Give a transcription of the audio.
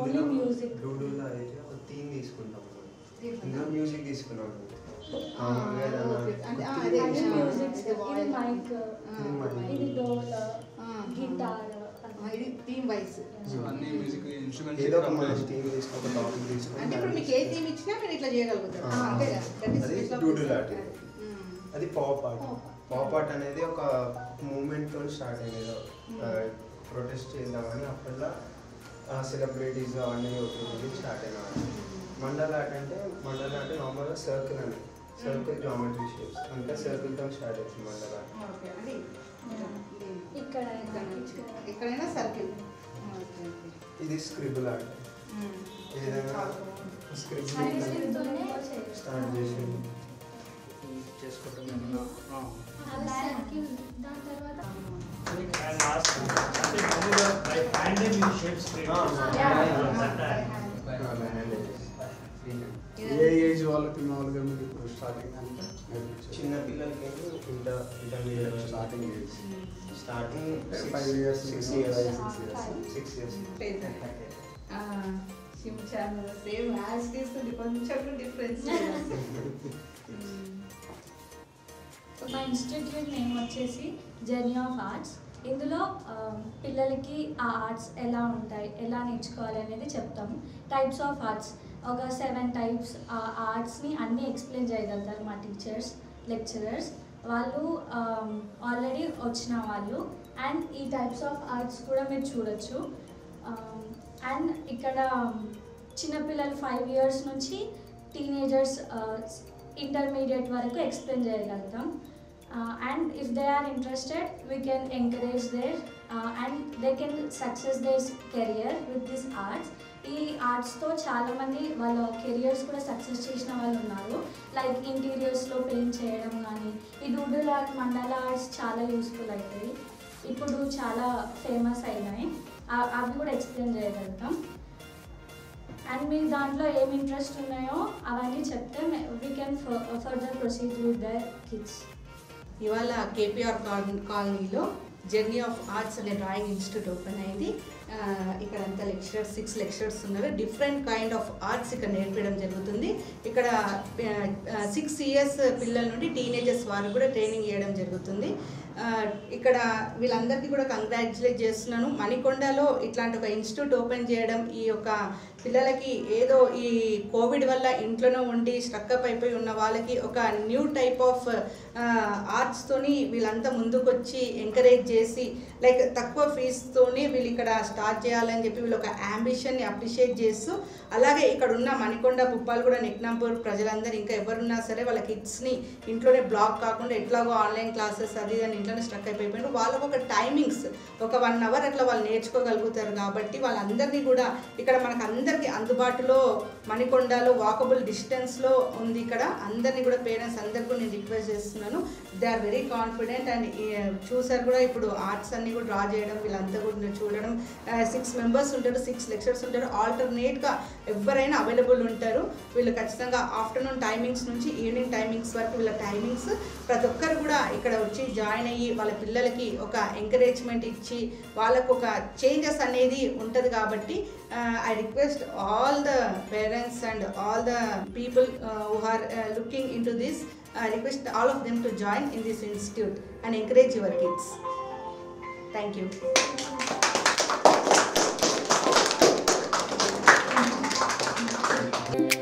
Only music డూడూలో అయితే ఒక theme తీసుకుంటాం మనం. తీసుకుంటాం. ఇందులో మ్యూజిక్ తీసుకున్నాం ఆ, మామూలుగా ఏదైనా ఓకే. అంటే, ఆ, theme అదే అది తీసుకున్నాం. మ్యూజిక్ ఇది ఇది voice. మైక్ ఇది mic. ఇది డోల్ ఆ, గిటార్ ఆ, ఇది థీమ్ వైస్ సో అన్ని మ్యూజిక్ ఇన్స్ట్రుమెంట్స్ ఏదో ఒక మన థీమ్ తీసుకుని ఒక టాపిక్ తీసుకుని అంటే ఇప్పుడు మీకు ఏ థీమ్ ఇచ్చినా మీరు ఇట్లా చేయగలుగుతారు ఆ. అంతే కదా That is అది special of doodle this. art. Um. అది pop art Pop. Pop art అనేది ఒక మూమెంట్ తో స్టార్ట్ అయ్యేది ప్రొటెస్ట్ చేద్దామని అప్పట్లో సెలబ్రిటీస్ అవన్నీ ఒకేసారి స్టార్ట్ అయిన మండల ఆర్ట్ అంటే మండల ఆర్ట్ నార్మల్గా సర్కిల్ అని సర్కిల్ జామెట్రీ షేప్స్ అంటే సర్కిల్ తో స్టార్ట్ అవుతుంది మండల ఆర్ట్ ఓకే అది ఇక్కడ ఇక్కడ- ఎక్కడైనా సర్కిల్ ఓకే ఓకే ఇది స్క్రిబుల్ ఆర్ట్ ఉమ్. ఏదైనా చాలా బాగుంది. స్క్రిబుల్ స్టార్ట్ చేసి చేసుకుంటాం ఏమన్నా దాని తర్వాత And ask, అంటే మామూలుగా by hand ఏ మీరు shapes create Ah, చేస్తారు. yeah. That time. ఏ ఏజ్ వాళ్ళకి మామూలుగా మీరు ఇప్పుడు స్టార్టింగ్ అంటే నేర్పించారు? చిన్న పిల్లలకి inter intermediate starting age starting five years six six years years six years లేదు. ఆ, శించాను సేమ్ యాజ్ తీసుకుంది కొంచెం డిఫరెన్స్ సో మా ఇన్స్టిట్యూట్ నేమ్ వచ్చేసి జర్నీ ఆఫ్ ఆర్ట్స్ ఇందులో ఆ, పిల్లలకి ఆ ఆర్ట్స్ ఎలా ఉంటాయి ఎలా నేర్చుకోవాలి అనేది చెప్తాము టైప్స్ ఆఫ్ ఆర్ట్స్ ఒక సెవెన్ టైప్స్ ఆ ఆర్ట్స్ని అన్నీ ఎక్స్ప్లెయిన్ చేయగలుగుతారు మా టీచర్స్ లెక్చరర్స్ వాళ్ళు ఆల్రెడీ వచ్చిన వాళ్ళు అండ్ ఈ టైప్స్ ఆఫ్ ఆర్ట్స్ కూడా మీరు చూడొచ్చు అండ్ ఇక్కడ చిన్నపిల్లలు ఫైవ్ ఇయర్స్ నుంచి టీనేజర్స్ ఇంటర్మీడియట్ వరకు ఎక్స్ప్లెయిన్ చేయగలుగుతాం and if they are interested we can encourage their and they can success their career with this arts ఈ ఆర్ట్స్తో చాలామంది వాళ్ళ కెరియర్స్ కూడా సక్సెస్ చేసిన వాళ్ళు ఉన్నారు లైక్ ఇంటీరియర్స్లో పెయింట్ చేయడం కానీ ఈ డూడల్ ఆర్ట్ మండల ఆర్ట్స్ చాలా యూస్ఫుల్ అవుతాయి ఇప్పుడు చాలా ఫేమస్ అయినాయి ఆ- అవి కూడా ఎక్స్ప్లెయిన్ చేయగలుగుతాం అండ్ మీకు దాంట్లో ఏం ఇంట్రెస్ట్ ఉన్నాయో అవన్నీ చెప్తే we can further proceed with the kids ఇవాళ కేపీఆర్ కాలనీలో జర్నీ ఆఫ్ ఆర్ట్స్ అనే డ్రాయింగ్ ఇన్స్టిట్యూట్ ఓపెన్ అయింది ఆ, ఇక్కడ అంతా లెక్చరర్స్ సిక్స్ లెక్చరర్స్ ఉన్నారు డిఫరెంట్ కైండ్ ఆఫ్ ఆర్ట్స్ ఇక్కడ నేర్పించడం జరుగుతుంది ఇక్కడ సిక్స్ ఇయర్స్ పిల్లల నుండి టీనేజర్స్ వారు కూడా ట్రైనింగ్ ఇవ్వడం జరుగుతుంది ఆ, ఇక్కడ వీళ్ళందరికీ కూడా కంగ్రాచులేట్ చేస్తున్నాను మణికొండలో ఇట్లాంటి ఒక ఇన్స్టిట్యూట్ ఓపెన్ చేయడం ఈ యొక్క పిల్లలకి ఏదో ఈ కోవిడ్ వల్ల ఇంట్లోనే ఉండి స్ట్రక్అప్ అయిపోయి ఉన్న వాళ్ళకి ఒక న్యూ టైప్ ఆఫ్ ఆర్ట్స్తోని వీళ్ళంతా ముందుకొచ్చి ఎంకరేజ్ చేసి లైక్ తక్కువ ఫీజుతోని వీళ్ళు ఇక్కడ స్టార్ట్ చేయాలని చెప్పి వీళ్ళు ఒక అంబిషన్ని అప్రిషియేట్ చేస్తూ అలాగే ఇక్కడ ఉన్న మణికొండ పుప్పాలు కూడా నెక్నాంపూర్ ప్రజలందరూ ఇంకా ఎవరున్నా సరే వాళ్ళ కిడ్స్ని ఇంట్లోనే బ్లాక్ కాకుండా ఎట్లాగో ఆన్లైన్ క్లాసెస్ అది ఇది అని ఇంట్లోనే స్ట్రక్ అయిపోయిపోయారు వాళ్ళకు ఒక టైమింగ్స్ ఒక వన్ అవర్ అట్లా వాళ్ళు నేర్చుకోగలుగుతారు కాబట్టి వాళ్ళందరినీ కూడా ఇక్కడ మనకు అందరికీ అందుబాటులో మణికొండలో వాకబుల్ డిస్టెన్స్లో ఉంది ఇక్కడ అందరినీ కూడా పేరెంట్స్ అందరికీ నేను రిక్వెస్ట్ చేస్తున్నాను they are very confident and చూసారు కూడా ఇప్పుడు ఆర్ట్స్ అన్ని కూడా డ్రా చేయడం వీళ్ళంతా కూడా చూడడం సిక్స్ మెంబర్స్ ఉంటారు సిక్స్ లెక్చర్స్ ఉంటారు ఆల్టర్నేట్గా ఎవరైనా అవైలబుల్ ఉంటారు వీళ్ళు ఖచ్చితంగా ఆఫ్టర్నూన్ టైమింగ్స్ నుంచి ఈవినింగ్ టైమింగ్స్ వరకు వీళ్ళ టైమింగ్స్ ప్రతి ఒక్కరు కూడా ఇక్కడ వచ్చి జాయిన్ అయ్యి వాళ్ళ పిల్లలకి ఒక ఎంకరేజ్మెంట్ ఇచ్చి వాళ్ళకు ఒక చేంజెస్ అనేది ఉంటుంది కాబట్టి I request all the parents and all the people who are looking into this I request all of them to join in this institute and encourage your kids. Thank you.